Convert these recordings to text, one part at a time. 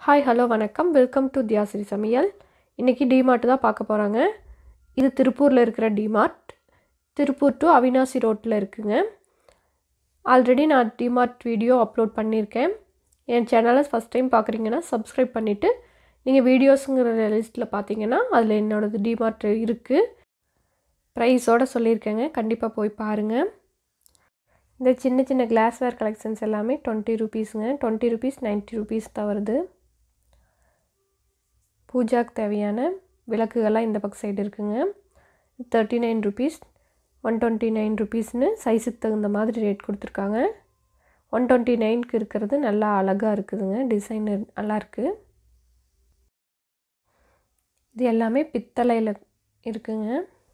hi hello வணக்கம் welcome to தியாசிரி சமையல் இன்றைக்கி டிமார்ட் தான் பார்க்க போகிறாங்க இது திருப்பூரில் இருக்கிற டிமார்ட் திருப்பூர் டு அவினாசி ரோட்டில் இருக்குங்க ஆல்ரெடி நான் டிமார்ட் வீடியோ அப்லோட் பண்ணியிருக்கேன் என் சேனலை ஃபஸ்ட் டைம் பார்க்குறீங்கன்னா சப்ஸ்கிரைப் பண்ணிவிட்டு நீங்கள் வீடியோஸுங்கிற லிஸ்ட்டில் பார்த்தீங்கன்னா அதில் என்னோடது டிமார்ட் இருக்குது ப்ரைஸோடு சொல்லியிருக்கேங்க கண்டிப்பாக போய் பாருங்கள் இந்த சின்ன சின்ன கிளாஸ்வேர் கலெக்ஷன்ஸ் எல்லாமே டுவெண்ட்டி ருபீஸுங்க டுவெண்ட்டி ருபீஸ் நைன்ட்டி ருபீஸ் தான் வருது பூஜாக்கு தேவையான விளக்குகள்லாம் இந்த பக்கம் சைடு இருக்குங்க thirty nine rupees one twenty nine ருபீஸ்னு சைஸுக்கு தகுந்த மாதிரி ரேட் கொடுத்துருக்காங்க ஒன் டுவெண்ட்டி நைனுக்கு இருக்கிறது நல்லா அழகாக இருக்குதுங்க டிசைன் நல்லாயிருக்கு இது எல்லாமே பித்தளையில் இருக்குங்க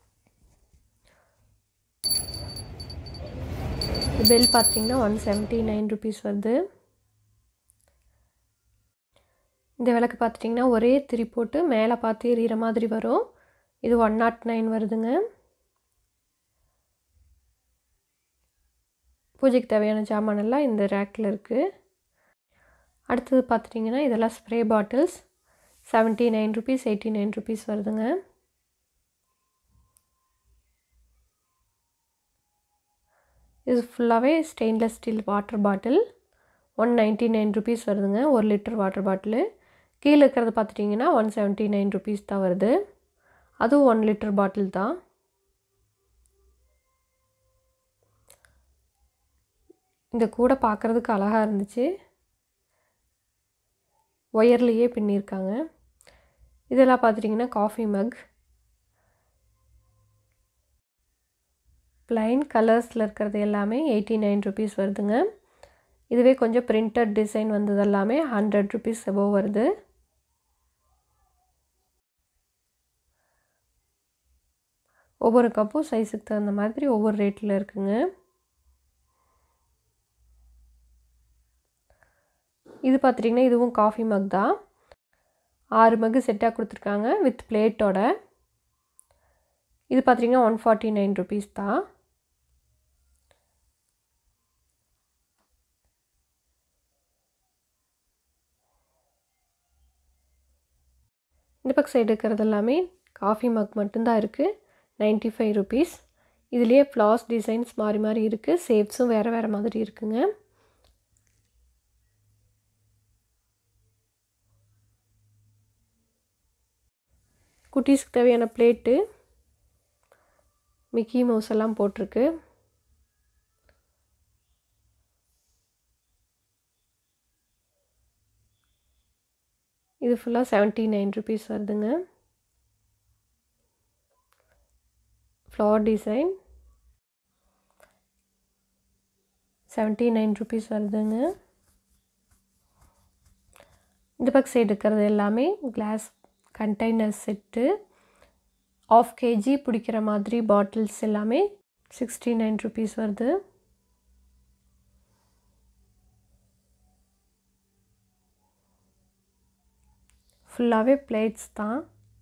பில் பார்த்தீங்கன்னா ஒன் செவன்ட்டி நைன் ருபீஸ் வருது இந்த விளக்கு பார்த்துட்டிங்கன்னா ஒரே திரி போட்டு மேலே பார்த்து எறிகிற மாதிரி வரும் இது ஒன் நாட் நைன் வருதுங்க பூஜைக்கு தேவையான ஜாமானெல்லாம் இந்த ரேக்கில் இருக்குது அடுத்தது பார்த்துட்டிங்கன்னா இதெல்லாம் spray bottles seventy nine rupees eighty nine rupees வருதுங்க இது ஃபுல்லாகவே stainless steel water bottle one ninety nine rupees வருதுங்க ஒரு லிட்டர் வாட்டர் பாட்டிலு கீழே இருக்கிறது பார்த்துட்டிங்கன்னா ஒன் செவன்ட்டி நைன் ருபீஸ் தான் வருது அதுவும் ஒன் லிட்டர் பாட்டில் தான் இந்த கூடை பார்க்குறதுக்கு அழகாக இருந்துச்சு ஒயர்லேயே பின்னியிருக்காங்க இதெல்லாம் பார்த்துட்டிங்கன்னா காஃபி மக் ப்ளைன் கலர்ஸில் இருக்கிறது எல்லாமே எயிட்டி நைன் ருபீஸ் வருதுங்க இதுவே கொஞ்சம் பிரிண்டட் டிசைன் வந்தது எல்லாமே ஹண்ட்ரட் ருபீஸ் எபோவ் வருது ஒவ்வொரு கப்பும் சைஸுக்கு தகுந்த மாதிரி ஒவ்வொரு ரேட்டில் இருக்குங்க இது பார்த்துட்டிங்கன்னா இதுவும் காஃபி மக் தான் ஆறு மக்கு செட்டாக கொடுத்துருக்காங்க வித் பிளேட்டோட இது பார்த்திங்கன்னா ஒன் ஃபார்ட்டி நைன் ருபீஸ் தான் இந்த பக்கம் சைடு இருக்கிறது எல்லாமே காஃபி மக் மட்டும்தான் இருக்குது நைன்ட்டி ஃபைவ் ருபீஸ் இதுலேயே ஃப்ளாஸ் டிசைன்ஸ் மாறி மாறி இருக்குது சேப்ஸும் வேறு வேறு மாதிரி இருக்குங்க குட்டீஸ்க்கு தேவையான பிளேட்டு மிக்கி மவுஸ் எல்லாம் போட்டிருக்கு இது ஃபுல்லாக செவன்ட்டி நைன் ருபீஸ் வருதுங்க flower design seventy nine rupees வருதுங்க இந்த பக்கம் சைடு இருக்கிறது எல்லாமே glass container set half KG பிடிக்கிற மாதிரி பாட்டில்ஸ் எல்லாமே சிக்ஸ்டி நைன் ருபீஸ் வருது ஃபுல்லாகவே பிளேட்ஸ் தான்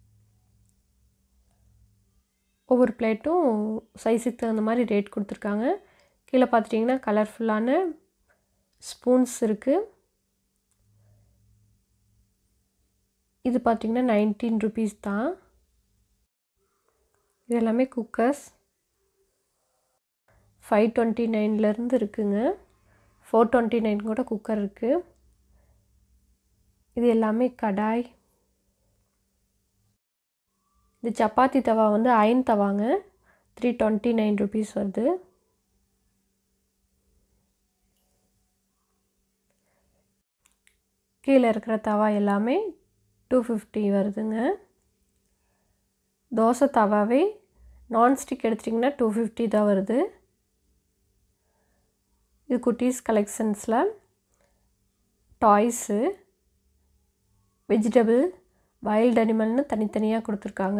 ஒவ்வொரு பிளேட்டும் சைஸுக்கு தகுந்த மாதிரி ரேட் கொடுத்துருக்காங்க கீழே பார்த்துட்டிங்கன்னா கலர்ஃபுல்லான ஸ்பூன்ஸ் இருக்குது இது பார்த்திங்கன்னா நைன்டீன் ருபீஸ் தான் இது எல்லாமே குக்கர்ஸ் ஃபைவ் டுவெண்ட்டி நைன்லேருந்து இருக்குங்க ஃபோர் டுவெண்ட்டி நைன் கூட குக்கர் இருக்குது இது எல்லாமே கடாய் இது சப்பாத்தி தவா வந்து அயன் தவாங்க த்ரீ டுவெண்ட்டி நைன் ருபீஸ் வருது கீழே இருக்கிற தவா எல்லாமே டூ ஃபிஃப்டி வருதுங்க தோசை தவாவே நான்ஸ்டிக் எடுத்திட்டிங்கன்னா டூ ஃபிஃப்டி தான் வருது இது குட்டீஸ் கலெக்ஷன்ஸில் டாய்ஸு வெஜிடபிள் வைல்ட் அனிமல்னு தனித்தனியாக கொடுத்துருக்காங்க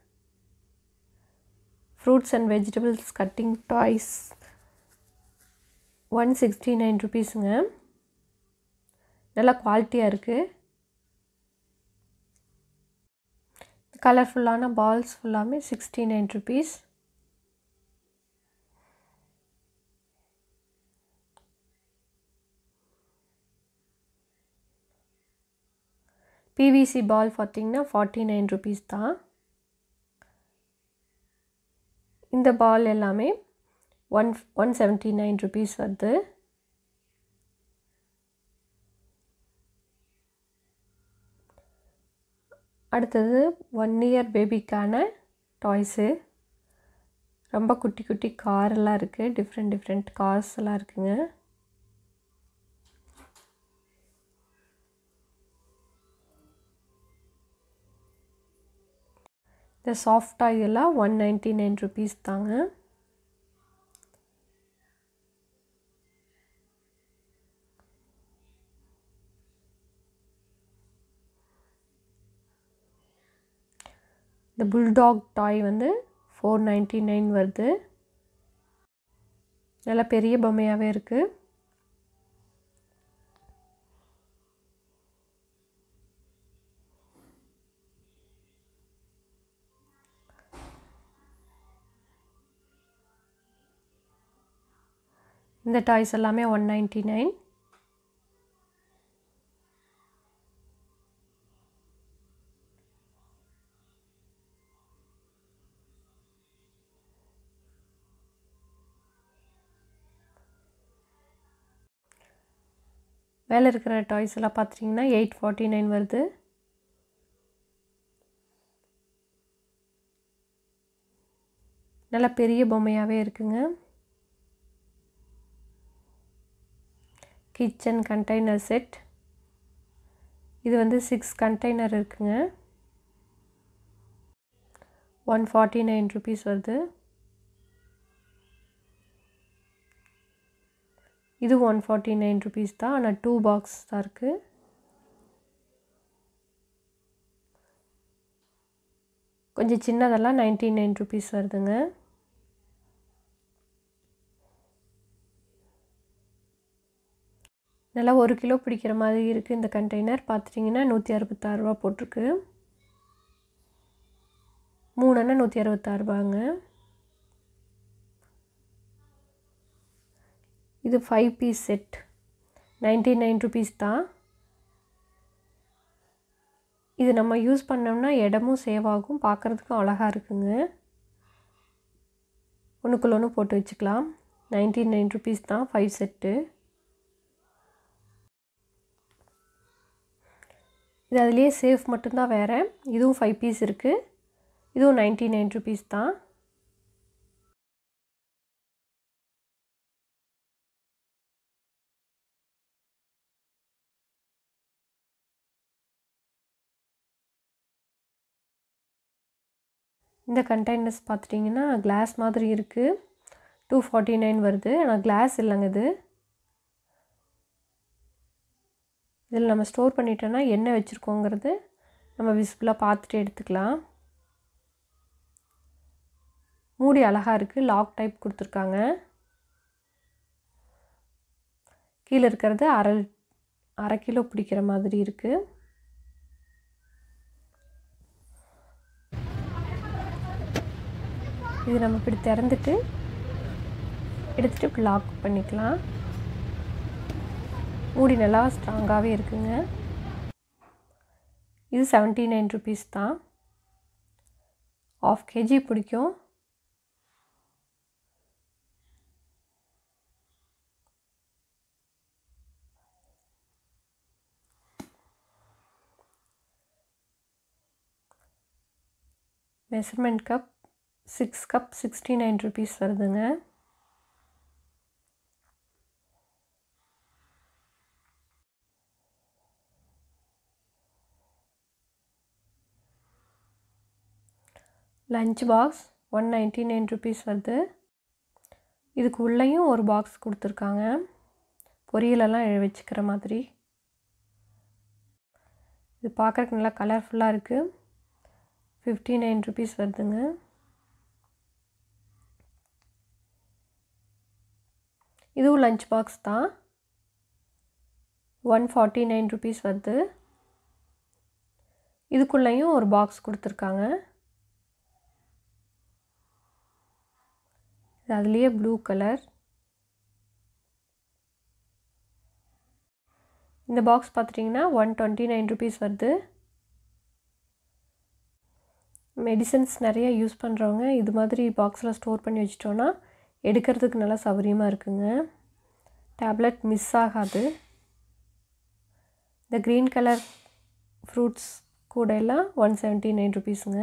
fruits and vegetables cutting toys one sixty nine ருபீஸுங்க நல்லா குவாலிட்டியாக இருக்குது கலர்ஃபுல்லான பால்ஸ் ஃபுல்லாமே sixty nine rupees PVC ball பார்த்தீங்கன்னா ஃபார்ட்டி நைன் ருபீஸ் தான் இந்த பால் எல்லாமே one one seventy nine rupees வருது அடுத்தது ஒன் இயர் பேபிக்கான டாய்ஸு ரொம்ப குட்டி குட்டி கார் எல்லாம் இருக்குது டிஃப்ரெண்ட் டிஃப்ரெண்ட் கார்ஸ் எல்லாம் இருக்குங்க இந்த சாஃப்ட் டாய் எல்லாம் ஒன் நைன்ட்டி நைன் ருபீஸ் தாங்க இந்த புல்டாக் டாய் வந்து ஃபோர் நைன்ட்டி நைன் வருது நல்லா பெரிய பொம்மையாகவே இருக்குது இந்த டாய்ஸ் எல்லாமே ஒன் நைன்ட்டி நைன் மேலே இருக்கிற டாய்ஸ் எல்லாம் பார்த்துட்டிங்கன்னா எயிட் ஃபார்ட்டி நைன் வருது நல்லா பெரிய பொம்மையாகவே இருக்குங்க கிச்சன் கண்டெய்னர் செட் இது வந்து சிக்ஸ் கண்டெய்னர் இருக்குங்க ஒன் ஃபார்ட்டி நைன் ருபீஸ் வருது இது ஒன் ஃபார்ட்டி நைன் ருபீஸ் தான் ஆனால் டூ பாக்ஸ் தான் இருக்குது கொஞ்சம் சின்னதெல்லாம் நைன்ட்டி நைன் ருபீஸ் வருதுங்க நல்லா ஒரு கிலோ பிடிக்கிற மாதிரி இருக்குது இந்த கண்டெய்னர் பார்த்துட்டிங்கன்னா நூற்றி அறுபத்தாறுரூவா போட்டிருக்கு மூணுன்னா நூற்றி அறுபத்தாறுபாங்க இது five piece set ninety nine rupees தான் இது நம்ம யூஸ் பண்ணோம்னா இடமும் சேவ் ஆகும் பார்க்குறதுக்கும் அழகாக இருக்குங்க ஒன்றுக்குள்ள ஒன்று போட்டு வச்சுக்கலாம் நைன்ட்டி நைன் ருபீஸ் தான் ஃபைவ் செட்டு இது அதுலேயே சேஃப் மட்டும்தான் வேறு இதுவும் ஃபைவ் பீஸ் இருக்குது இதுவும் நைன்ட்டி நைன் ருபீஸ் தான் இந்த கண்டெய்னர்ஸ் பார்த்துட்டிங்கன்னா கிளாஸ் மாதிரி இருக்குது டூ ஃபார்ட்டி நைன் வருது ஆனால் கிளாஸ் இல்லைங்க இது இதில் நம்ம ஸ்டோர் பண்ணிட்டோன்னா என்ன வச்சுருக்கோங்கிறது நம்ம விசிபிளாக பார்த்துட்டு எடுத்துக்கலாம் மூடி அழகாக இருக்குது லாக் டைப் கொடுத்துருக்காங்க கீழே இருக்கிறது அரை அரை கிலோ பிடிக்கிற மாதிரி இருக்குது இது நம்ம இப்படி திறந்துட்டு எடுத்துகிட்டு இப்படி லாக் பண்ணிக்கலாம் மூடி நல்லா ஸ்ட்ராங்காகவே இருக்குங்க இது செவன்ட்டி நைன் ருபீஸ் தான் ஆஃப் கேஜி பிடிக்கும் measurement cup six cup sixty nine rupees வருதுங்க lunch box one ninety nine rupees வருது இதுக்கு உள்ளேயும் ஒரு பாக்ஸ் கொடுத்துருக்காங்க பொரியலெல்லாம் வச்சுக்கிற மாதிரி இது பார்க்குறக்கு நல்லா கலர்ஃபுல்லாக இருக்குது ஃபிஃப்டி நைன் ருபீஸ் வருதுங்க இதுவும் லஞ்ச் பாக்ஸ் தான் ஒன் ஃபார்ட்டி நைன் ருபீஸ் வருது இதுக்குள்ளேயும் ஒரு பாக்ஸ் கொடுத்துருக்காங்க இது அதுலேயே ப்ளூ கலர் இந்த பாக்ஸ் பார்த்துட்டிங்கன்னா ஒன் டுவெண்ட்டி நைன் ருபீஸ் வருது மெடிசன்ஸ் நிறைய யூஸ் பண்ணுறவங்க இது மாதிரி பாக்ஸில் ஸ்டோர் பண்ணி வச்சிட்டோன்னா எடுக்கிறதுக்கு நல்லா சௌகரியமாக இருக்குங்க டேப்லெட் மிஸ் ஆகாது இந்த க்ரீன் கலர் ஃப்ரூட்ஸ் கூட எல்லாம் ஒன் செவன்ட்டி நைன் ருபீஸுங்க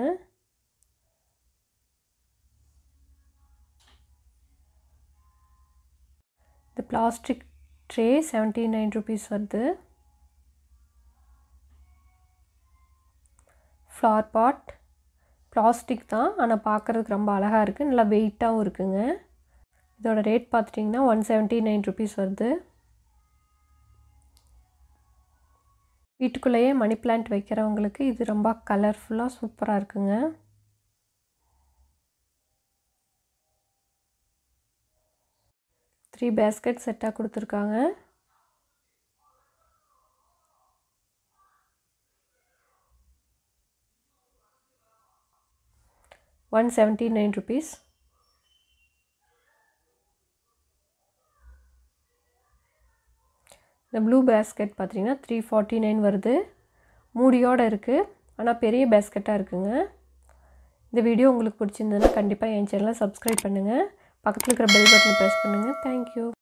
இந்த plastic tray seventy nine rupees வருது ஃப்ளார் பாட் பிளாஸ்டிக் தான் ஆனால் பார்க்குறதுக்கு ரொம்ப அழகாக இருக்குது நல்லா வெயிட்டாகவும் இருக்குங்க இதோட ரேட் பார்த்துட்டிங்கன்னா ஒன் செவன்ட்டி நைன் ருபீஸ் வருது வீட்டுக்குள்ளேயே மணி பிளான்ட் வைக்கிறவங்களுக்கு இது ரொம்ப கலர்ஃபுல்லாக சூப்பராக இருக்குங்க த்ரீ பேஸ்கெட் செட்டாக கொடுத்துருக்காங்க ஒன் செவன்ட்டி நைன் ருபீஸ் இந்த ப்ளூ பேஸ்கெட் பார்த்தீங்கன்னா த்ரீ ஃபார்ட்டி நைன் வருது மூடியோடு இருக்குது ஆனால் பெரிய பேஸ்கெட்டாக இருக்குங்க இந்த வீடியோ உங்களுக்கு பிடிச்சிருந்ததுன்னா கண்டிப்பாக என் சேனலை சப்ஸ்கிரைப் பண்ணுங்கள் பக்கத்தில் இருக்கிற பெல் பட்டனை ப்ரெஸ் பண்ணுங்கள் தேங்க்யூ